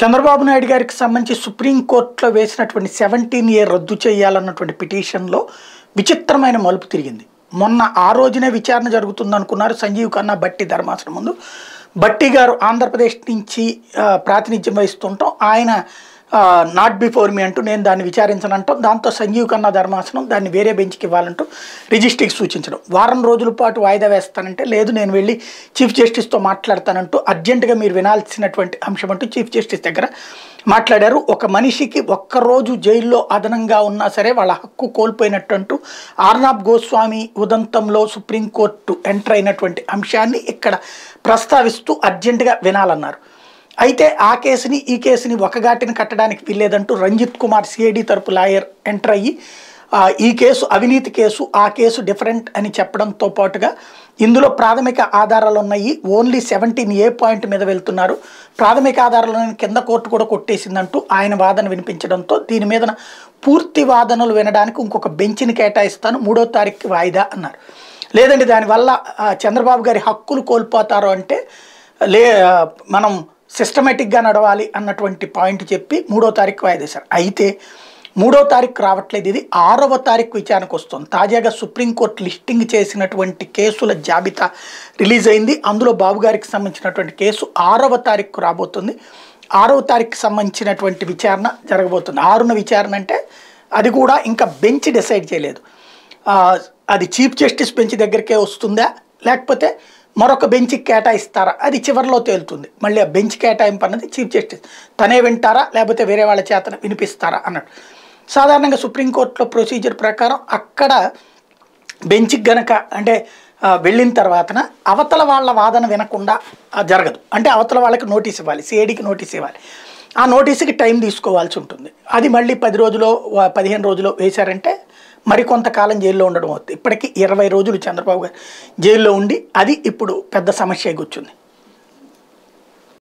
చంద్రబాబు నాయుడు గారికి సంబంధించి సుప్రీంకోర్టులో వేసినటువంటి సెవెంటీన్ ఇయర్ రద్దు చేయాలన్నటువంటి పిటిషన్లో విచిత్రమైన మలుపు తిరిగింది మొన్న ఆ రోజునే విచారణ జరుగుతుంది అనుకున్నారు సంజీవ్ ఖన్నా బట్టి ధర్మాసనం ముందు బట్టి గారు ఆంధ్రప్రదేశ్ నుంచి ఆ, ప్రాతినిధ్యం వహిస్తుంటాం ఆయన నాట్ బిఫోర్ మీ అంటూ నేను దాన్ని విచారించనంటాం దాంతో సంజీవ్ ఖన్నా ధర్మాసనం దాన్ని వేరే బెంచ్కి ఇవ్వాలంటూ రిజిస్ట్రీకి సూచించడం వారం రోజుల పాటు వాయిదా వేస్తానంటే లేదు నేను వెళ్ళి చీఫ్ జస్టిస్తో మాట్లాడతానంటూ అర్జెంటుగా మీరు వినాల్సినటువంటి అంశం అంటూ చీఫ్ జస్టిస్ దగ్గర మాట్లాడారు ఒక మనిషికి ఒక్కరోజు జైల్లో అదనంగా ఉన్నా సరే వాళ్ళ హక్కు కోల్పోయినట్టు అంటూ ఆర్నాబ్ గోస్వామి ఉదంతంలో సుప్రీంకోర్టు ఎంటర్ అయినటువంటి అంశాన్ని ఇక్కడ ప్రస్తావిస్తూ అర్జెంటుగా వినాలన్నారు అయితే ఆ కేసుని ఈ కేసుని ఒకగాటిని కట్టడానికి వీల్లేదంటూ రంజిత్ కుమార్ సిఐడి తరపు లాయర్ ఎంటర్ అయ్యి ఆ, ఈ కేసు అవినీతి కేసు ఆ కేసు డిఫరెంట్ అని చెప్పడంతో పాటుగా ఇందులో ప్రాథమిక ఆధారాలు ఉన్నాయి ఓన్లీ సెవెంటీన్ ఏ పాయింట్ మీద వెళ్తున్నారు ప్రాథమిక ఆధారాలను కింద కోర్టు కూడా కొట్టేసిందంటూ ఆయన వాదన వినిపించడంతో దీని మీద పూర్తి వాదనలు వినడానికి ఇంకొక బెంచ్ని కేటాయిస్తాను మూడో తారీఖుకి వాయిదా అన్నారు లేదండి దానివల్ల ఆ, చంద్రబాబు గారి హక్కులు కోల్పోతారు అంటే లే ఆ, మనం సిస్టమేటిక్గా నడవాలి అన్నటువంటి పాయింట్ చెప్పి మూడో తారీఖు వాయిదేశారు అయితే మూడో తారీఖు రావట్లేదు ఇది ఆరవ తారీఖు విచారణకు వస్తుంది తాజాగా సుప్రీంకోర్టు లిస్టింగ్ చేసినటువంటి కేసుల జాబితా రిలీజ్ అయింది అందులో బాబు గారికి సంబంధించినటువంటి కేసు ఆరవ తారీఖు రాబోతుంది ఆరవ తారీఖుకి సంబంధించినటువంటి విచారణ జరగబోతుంది ఆరున విచారణ అంటే అది కూడా ఇంకా బెంచ్ డిసైడ్ చేయలేదు ఆ, అది చీఫ్ జస్టిస్ బెంచ్ దగ్గరికే వస్తుందా లేకపోతే మరొక బెంచ్కి కేటాయిస్తారా అది చివరిలో తేలుతుంది మళ్ళీ ఆ బెంచ్ కేటాయింపు అన్నది చీఫ్ జస్టిస్ తనే వింటారా లేకపోతే వేరే వాళ్ళ చేత వినిపిస్తారా అన్నట్టు సాధారణంగా సుప్రీంకోర్టులో ప్రొసీజర్ ప్రకారం అక్కడ బెంచ్కి గనక అంటే ఆ, వెళ్ళిన తర్వాతన అవతల వాళ్ళ వాదన వినకుండా ఆ, జరగదు అంటే అవతల వాళ్ళకి నోటీస్ ఇవ్వాలి సిఐడికి నోటీస్ ఇవ్వాలి ఆ నోటీస్కి టైం తీసుకోవాల్సి ఉంటుంది అది మళ్ళీ పది రోజులో వా- పదిహేను రోజులో వేశారంటే మరికొంతకాలం జైల్లో ఉండడం అవుతుంది ఇప్పటికీ ఇరవై రోజులు చంద్రబాబు గారు జైల్లో ఉండి అది ఇప్పుడు పెద్ద సమస్య కూర్చుంది